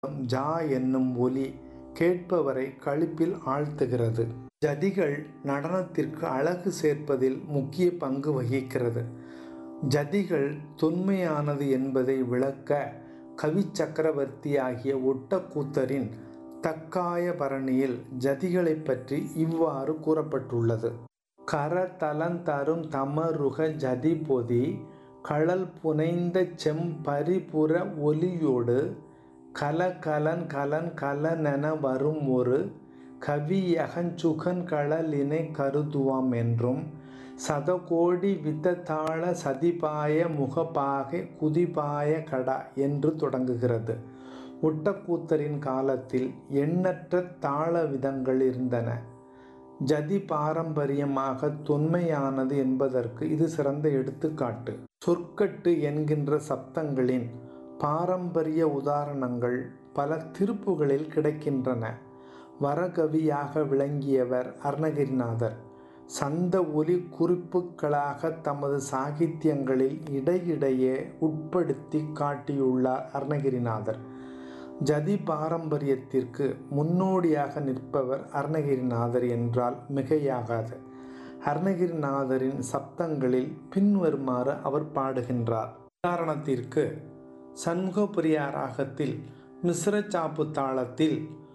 ஜா என்னும் ஒலி கேட்பவரை களிப்பில் ஆழ்த்துகிறது ஜதிகள் நடனத்திற்கு அழகு சேர்ப்பதில் முக்கிய பங்கு வகிக்கிறது ஜதிகள் தொன்மையானது என்பதை விளக்க கவி சக்கரவர்த்தி ஆகிய ஒட்டக்கூத்தரின் தக்காய பரணியில் ஜதிகளை பற்றி இவ்வாறு கூறப்பட்டுள்ளது கர தலந்தரும் தமருக ஜதி பொதி களல் புனைந்த செம்பரிபுர ஒலியோடு கல கலன் கலன் கலனென வரும் ஒரு கவியகஞ்சுகன் களலினை கருதுவாம் என்றும் சதகோடி வித்ததாள சதிபாய முகபாகை குதிபாய கடா என்று தொடங்குகிறது ஒட்டக்கூத்தரின் காலத்தில் எண்ணற்ற தாள விதங்கள் இருந்தன ஜதி பாரம்பரியமாக தொன்மையானது என்பதற்கு இது சிறந்த எடுத்துக்காட்டு சொற்கட்டு என்கின்ற சப்தங்களின் பாரம்பரிய உதாரணங்கள் பல திருப்புகளில் கிடைக்கின்றன வரகவியாக விளங்கியவர் அருணகிரிநாதர் சந்த ஒலி குறிப்புகளாக தமது சாகித்யங்களில் இடையிடையே உட்படுத்தி காட்டியுள்ளார் அருணகிரிநாதர் ஜதி பாரம்பரியத்திற்கு முன்னோடியாக நிற்பவர் அருணகிரிநாதர் என்றால் மிகையாகாது அருணகிரிநாதரின் சப்தங்களில் பின்வருமாறு அவர் பாடுகின்றார் உதாரணத்திற்கு சண்முகப்பிரியா ராகத்தில் மிஸ்ர சாப்பு தாளத்தில்